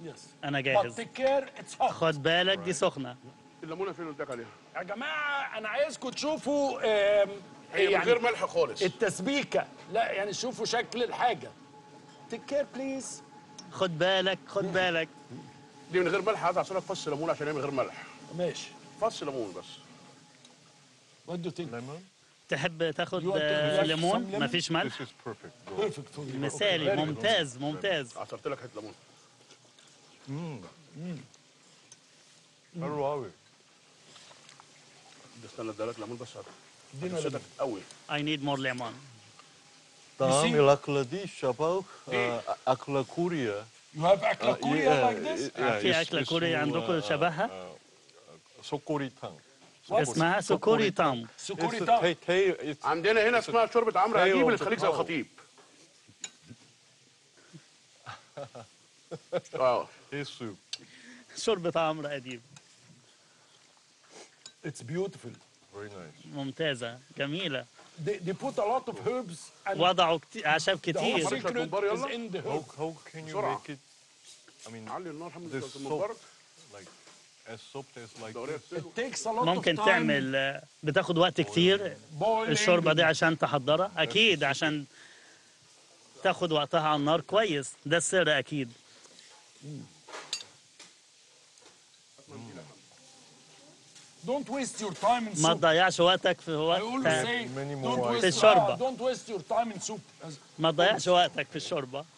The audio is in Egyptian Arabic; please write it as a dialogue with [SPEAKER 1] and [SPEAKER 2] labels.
[SPEAKER 1] Yes.
[SPEAKER 2] انا
[SPEAKER 1] But
[SPEAKER 2] جاهز
[SPEAKER 1] take care, it's hot.
[SPEAKER 2] خد بالك دي سخنه
[SPEAKER 3] الليمونه فين قلت لك عليها
[SPEAKER 1] يا جماعة أنا عايزكم تشوفوا آم،
[SPEAKER 3] هي من
[SPEAKER 1] يعني
[SPEAKER 3] غير ملح خالص
[SPEAKER 1] التسبيكة لا يعني شوفوا شكل الحاجة take care please
[SPEAKER 2] خد بالك خد بالك
[SPEAKER 3] دي من غير ملح عايز اعصر لك فص ليمون عشان هي من غير ملح
[SPEAKER 1] ماشي
[SPEAKER 3] فص ليمون بس
[SPEAKER 1] what do you think
[SPEAKER 4] Lemon.
[SPEAKER 2] تحب تاخد
[SPEAKER 1] You want to
[SPEAKER 2] آه،
[SPEAKER 1] have some
[SPEAKER 2] ليمون
[SPEAKER 1] lemon?
[SPEAKER 2] مفيش
[SPEAKER 4] This
[SPEAKER 2] ملح
[SPEAKER 4] is perfect. Go.
[SPEAKER 1] perfect for you
[SPEAKER 2] مثالي
[SPEAKER 1] Okay, very good.
[SPEAKER 2] ممتاز ممتاز
[SPEAKER 3] عصرت لك حته ليمون
[SPEAKER 4] حلو قوي.
[SPEAKER 3] ده استنى اديلك ليمون بس
[SPEAKER 1] ادينا
[SPEAKER 3] هتبسطك
[SPEAKER 1] ليمون.
[SPEAKER 3] قوي
[SPEAKER 2] I need more lemon
[SPEAKER 4] طعام
[SPEAKER 1] see-
[SPEAKER 4] الأكلة دي شبه آه، أكلة كوريا.
[SPEAKER 1] you have أكلة
[SPEAKER 4] آه،
[SPEAKER 1] كوريا
[SPEAKER 4] yeah,
[SPEAKER 1] like this
[SPEAKER 4] yeah,
[SPEAKER 2] في
[SPEAKER 4] it's-
[SPEAKER 2] أكلة كورية
[SPEAKER 4] اسمه،
[SPEAKER 2] عندكم
[SPEAKER 4] آه،
[SPEAKER 2] شبهها؟
[SPEAKER 4] آه، سوكوريتان.
[SPEAKER 2] اسمها سكوري تام
[SPEAKER 1] سكوري
[SPEAKER 4] It's a
[SPEAKER 1] تام
[SPEAKER 4] ta- ta- it's-
[SPEAKER 3] عندنا هنا اسمها شوربه عمرو
[SPEAKER 4] أيوة،
[SPEAKER 3] اديب اللي تخليك زي
[SPEAKER 4] بتتطور.
[SPEAKER 3] الخطيب اه
[SPEAKER 4] it's soup.
[SPEAKER 2] شوربة عمرو أديب
[SPEAKER 1] it's beautiful
[SPEAKER 4] Very nice.
[SPEAKER 2] ممتازة جميلة
[SPEAKER 1] they, they put a lot of herbs and
[SPEAKER 2] وضعوا كتير أعشاب
[SPEAKER 1] the whole
[SPEAKER 2] كتير
[SPEAKER 3] شوية
[SPEAKER 1] secret
[SPEAKER 3] ممبار
[SPEAKER 1] is
[SPEAKER 3] يلا.
[SPEAKER 1] in the
[SPEAKER 4] How,
[SPEAKER 1] herb
[SPEAKER 4] how can you
[SPEAKER 3] بسرعة.
[SPEAKER 4] make it? I mean,
[SPEAKER 3] علي النار حمد
[SPEAKER 4] this
[SPEAKER 3] الصوت المبارك
[SPEAKER 4] soap, like as soft as like
[SPEAKER 3] دوريه
[SPEAKER 4] this.
[SPEAKER 3] تسلق.
[SPEAKER 1] it takes a lot
[SPEAKER 2] ممكن
[SPEAKER 1] of time
[SPEAKER 2] تعمل آه، بتاخد وقت كتير
[SPEAKER 1] boiling
[SPEAKER 2] الشوربة دي عشان تحضرها أكيد عشان تاخد وقتها على النار كويس ده السر أكيد
[SPEAKER 1] don't waste your time in
[SPEAKER 2] ما
[SPEAKER 1] soup
[SPEAKER 2] تضيعش وقتك في
[SPEAKER 1] I
[SPEAKER 2] وقت
[SPEAKER 1] always say
[SPEAKER 4] Many more
[SPEAKER 1] don't
[SPEAKER 4] items.
[SPEAKER 1] waste,
[SPEAKER 2] في الشوربة.
[SPEAKER 1] ah, don't waste your time in soup As-
[SPEAKER 2] ما تضيعش وقتك في الشوربة